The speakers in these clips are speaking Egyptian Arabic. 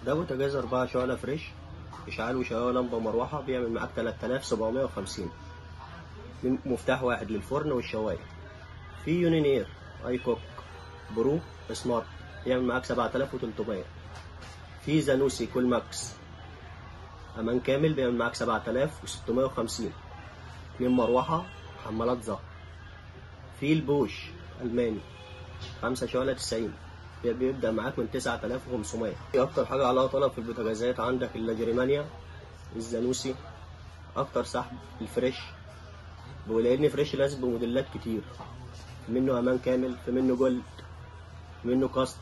ده بوتاجاز أربعة شعلة فريش إشعال وشواية لمبة ومروحة بيعمل معاك 3750 من مفتاح واحد للفرن والشواية في يونينير اي كوك برو سمارت يعمل معاك 7300 في زانوسي كول ماكس امان كامل بيعمل معاك 7650 اتنين مروحة حمالات ظهر في البوش الماني خمسة شعلة 90 بي- بيبدأ معاك من 9500 في أكتر حاجة عليها طلب في البوتاجازات عندك اللاجريمانيا الزانوسي أكتر سحب الفريش ولأن فريش لازم بموديلات كتير في منه أمان كامل في منه جولد في منه كاست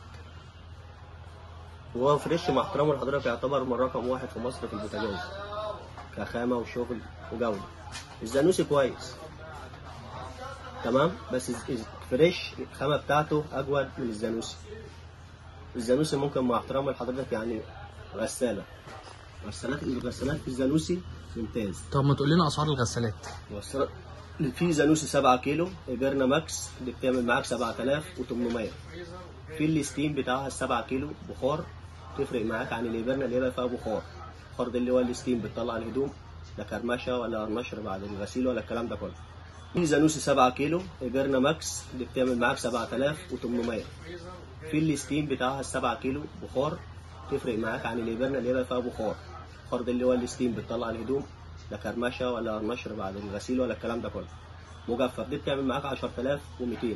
وهو فريش مع احترامه لحضرتك يعتبر من رقم واحد في مصر في البوتاجاز كخامة وشغل وجودة الزانوسي كويس تمام بس الز- الز- فريش الخامة بتاعته أجود من الزانوسي الزانوسي ممكن مع احترامي لحضرتك يعني غسالة غسالات الغسالات في الزانوسي ممتاز طب ما تقول لنا اسعار الغسالات وصل- في زانوسي 7 كيلو ايبرنا ماكس اللي بتعمل معاك 7800 في الستيم بتاعها ال 7 كيلو بخار تفرق معاك عن الايبرنا اللي هي فيها بخار البخار ده اللي هو الستيم بتطلع الهدوم لا كرمشه ولا نشر بعد الغسيل ولا الكلام ده كله في زانوسي 7 كيلو ايبرنا ماكس اللي بتعمل معاك 7800 في الستيم بتاعها ال 7 كيلو بخار تفرق معاك عن الايبرنا اللي هي فيها بخار البخار ده اللي هو الستيم بتطلع الهدوم لا كرمشه ولا نشر بعد الغسيل ولا الكلام ده كله مجفف دي بتعمل معاك 10200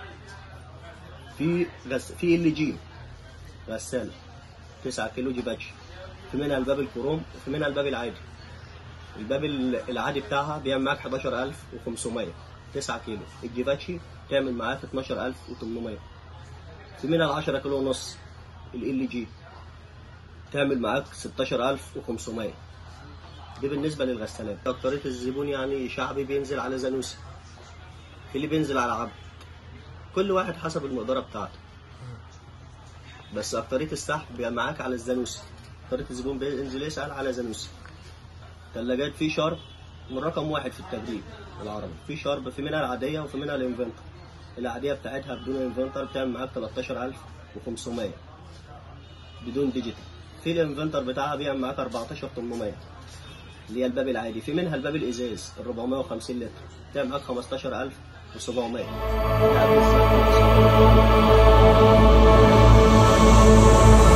في غس... في ال جي غسالة 9 كيلو جيباتشي في منها الباب الكروم وفي منها الباب العادي الباب ال- العادي بتاعها بيعمل معاك 11500 9 كيلو الجيباتشي تعمل معاك 12800 في منها ال 10 كيلو ونص ال جي تعمل معاك 16500 دي بالنسبة للغسالات أكترية الزبون يعني شعبي بينزل على زانوسي في اللي بينزل على عبد كل واحد حسب المقدرة بتاعته بس أكترية السحب بيبقى معاك على الزانوسي أكترية الزبون بينزل يسأل على زانوسي تلاجات في شارب من رقم واحد في التجريب العربي في شارب في منها العادية وفي منها الانفنتر العادية بتاعتها بدون انفنتر بتعمل معاك 13500 بدون ديجيتال في الانفنتر بتاعها بيعمل معاك 14800 اللي هي الباب العادي في منها الباب الازاز ال 450 لتر بتعمل معاك 15700 ده بالظبط